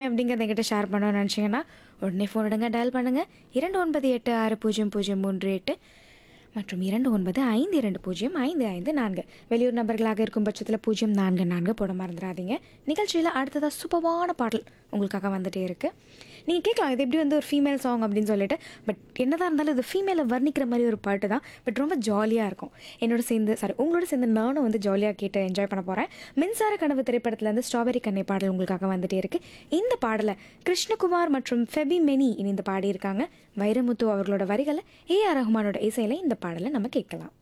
அப்படிங்கிறத என்கிட்ட ஷேர் பண்ணணும்னு நினச்சிங்கன்னா உடனே ஃபோன் எடுங்க டயல் பண்ணுங்கள் இரண்டு ஒன்பது எட்டு ஆறு பூஜ்ஜியம் பூஜ்ஜியம் மூன்று எட்டு மற்றும் இரண்டு ஒன்பது ஐந்து இரண்டு பூஜ்ஜியம் ஐந்து ஐந்து நான்கு வெளியூர் நபர்களாக இருக்கும் பட்சத்தில் பூஜ்ஜியம் நான்கு நான்கு போட மறந்துடாதீங்க நிகழ்ச்சியில் அடுத்ததாக சூப்பரான பாடல் உங்களுக்காக வந்துட்டே இருக்குது நீங்கள் கேட்கலாம் இது எப்படி வந்து ஒரு ஃபீமேல் சாங் அப்படின்னு சொல்லிட்டு பட் என்னதான் இருந்தாலும் இது ஃபீமேலை வர்ணிக்கிற மாதிரி ஒரு பாட்டு தான் பட் ரொம்ப ஜாலியாக இருக்கும் என்னோட சேர்ந்து சாரி உங்களோட சேர்ந்து நானும் வந்து ஜாலியாக கேட்டு என்ஜாய் பண்ண போகிறேன் மின்சார கனவு திரைப்படத்துலேருந்து ஸ்ட்ராபெரி கண்ணை பாடல் உங்களுக்காக வந்துட்டே இருக்குது இந்த பாடலை கிருஷ்ணகுமார் மற்றும் ஃபெபி மெனி இணைந்து பாடியிருக்காங்க வைரமுத்து அவர்களோட வரிகளை ஏ ஆர் ரஹ்மானோட இசையில் இந்த பாடலை நம்ம கேட்கலாம்